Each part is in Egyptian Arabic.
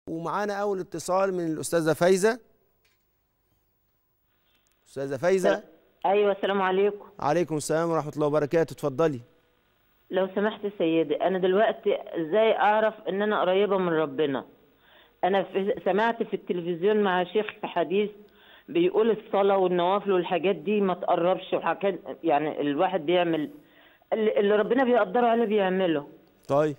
ومعانا اول اتصال من الاستاذه فايزه استاذه فايزه ايوه السلام عليكم عليكم السلام ورحمه الله وبركاته اتفضلي لو سمحت سيدي انا دلوقتي ازاي اعرف ان انا قريبه من ربنا انا في سمعت في التلفزيون مع شيخ في حديث بيقول الصلاه والنوافل والحاجات دي ما تقربش وحاجات يعني الواحد بيعمل اللي اللي ربنا بيقدره عليه بيعمله طيب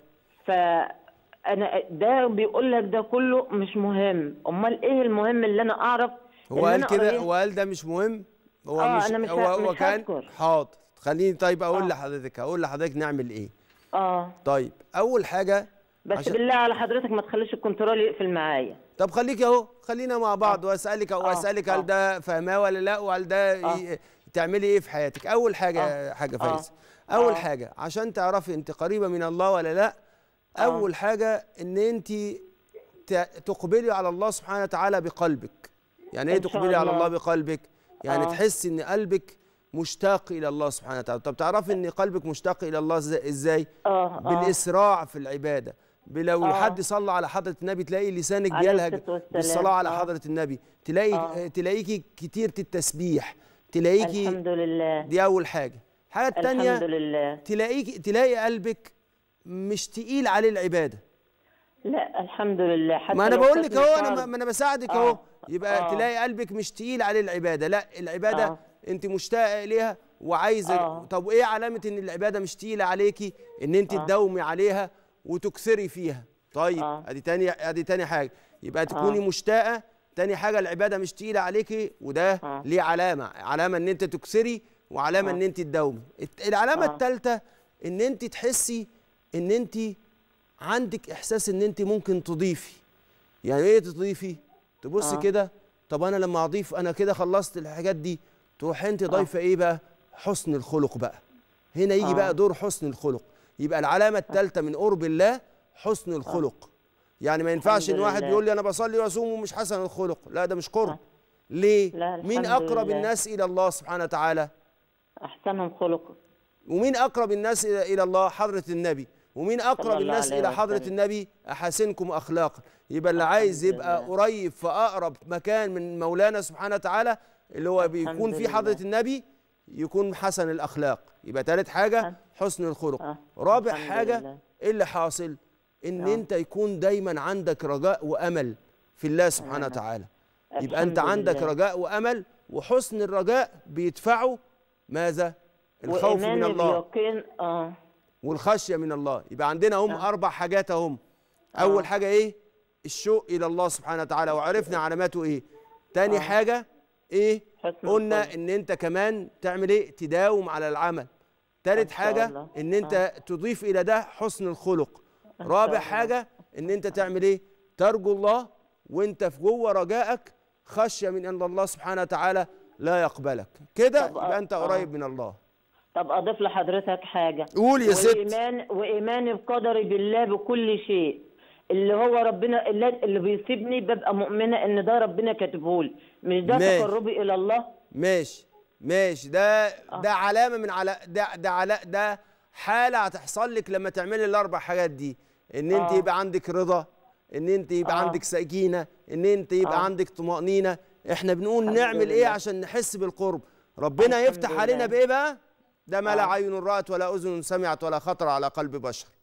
فانا ده بيقول لك ده كله مش مهم امال ايه المهم اللي انا اعرف هو إن قال أنا كده قريب- هو قال ده مش مهم هو آه، مش أنا مش هو, ه- هو مش كان هذكر. حاضر خليني طيب اقول آه. لحضرتك هقول لحضرتك نعمل ايه اه طيب اول حاجه بس عشان- بالله على حضرتك ما تخليش الكنترول يقفل معايا طب خليك اهو خلينا مع بعض واسالك واسالك آه. هل ده فاهماه ولا لا وهل ده آه. ي- تعملي ايه في حياتك اول حاجه آه. حاجه آه. فايزه اول آه. حاجه عشان تعرفي انت قريبه من الله ولا لا اول حاجه ان انت ت- تقبلي على الله سبحانه وتعالى بقلبك يعني ايه إن شاء تقبلي على الله. الله بقلبك يعني آه. تحسي ان قلبك مشتاق الى الله سبحانه وتعالى طب تعرفي ان قلبك مشتاق الى الله إزاي- ازاي اه اه بالاسراع في العباده لو آه. حد صلى على حضره النبي تلاقي لسانك عليه بيلهج الصلاة والسلام. بالصلاه على آه. حضره النبي تلاقي آه. تلاقيكي كتير التسبيح تلاقيكي الحمد لله دي اول حاجه الحاجه الحمد الثانيه لله تلاقيكي تلاقي قلبك مش تقيل عليه العباده لا الحمد لله حتى ما انا لو بقول كانت لك اهو انا فرض. ما انا بساعدك آه. اهو يبقى آه. تلاقي قلبك مش تقيل عليه العباده لا العباده آه. انت مشتاقه اليها وعايزه آه. طب ايه علامه ان العباده مش تقيله عليكي ان انت آه. تداومي عليها وتكثري فيها طيب آه. ادي تاني ادي تاني حاجه يبقى تكوني مشتاقه تاني حاجه العباده مش تقيله عليكي وده آه. ليه علامه علامه ان انت تكثري وعلامه آه. ان انت تداومي الت- العلامه آه. الثالثه ان انت تحسي ان انت عندك احساس ان انت ممكن تضيفي يعني ايه تضيفي تبص آه. كده طب انا لما اضيف انا كده خلصت الحاجات دي تروح انت ضايفه ايه بقى حسن الخلق بقى هنا يجي آه. بقى دور حسن الخلق يبقى العلامه الثالثه من قرب الله حسن الخلق يعني ما ينفعش ان الحمد واحد لله. يقول لي انا بصلي واصوم ومش حسن الخلق لا ده مش قرب آه. ليه لا، مين الحمد اقرب لله. الناس الى الله سبحانه وتعالى احسنهم خلقا ومين اقرب الناس الى إلى الله حضره النبي ومين اقرب صلى الله الناس عليه الى حضره وسلم. النبي احسنكم اخلاقا يبقى اللي الحمد عايز يبقى لله. قريب في اقرب مكان من مولانا سبحانه وتعالى اللي هو بيكون الحمد فيه حضره لله. النبي يكون حسن الاخلاق يبقى ثالث حاجه حسن الخلق آه. رابع الحمد حاجه لله. ايه اللي حاصل ان آه. انت يكون دايما عندك رجاء وامل في الله سبحانه آه. وتعالى يبقى انت الحمد عندك لله. رجاء وامل وحسن الرجاء بيدفعه ماذا الخوف من وإيمان الله اليقين اه والخشيه من الله يبقى عندنا هم آه. اربع حاجات اهم آه. اول حاجه ايه الشوق الى الله سبحانه وتعالى وعرفنا علاماته ايه تاني آه. حاجه ايه حسن قلنا الخلق. ان انت كمان تعمل ايه تداوم على العمل تالت إن شاء حاجه الله. ان انت تضيف الى ده حسن الخلق إن رابع شاء الله. حاجه ان انت تعمل ايه ترجو الله وانت في جوه رجائك خشيه من ان الله سبحانه وتعالى لا يقبلك كده طب يبقى انت آه. قريب من الله طب اضيف لحضرتك حاجه قول يا ست وايمان وايماني بقدري بالله بكل شيء اللي هو ربنا اللي, اللي بيصيبني ببقى مؤمنه ان ده ربنا كاتبه لي مش ده ماشي. تقربي الى الله ماشي ماشي ده ده علامه من على ده ده على ده حاله هتحصل لك لما تعملي الاربع حاجات دي ان انت آه. يبقى عندك رضا ان انت يبقى آه. عندك سكينه ان انت يبقى آه. عندك طمانينه احنا بنقول الحمد نعمل ايه لله. عشان نحس بالقرب ربنا الحمد يفتح لله. علينا بايه بقى ده ما لا آه. عين رأت ولا اذن سمعت ولا خطر على قلب بشر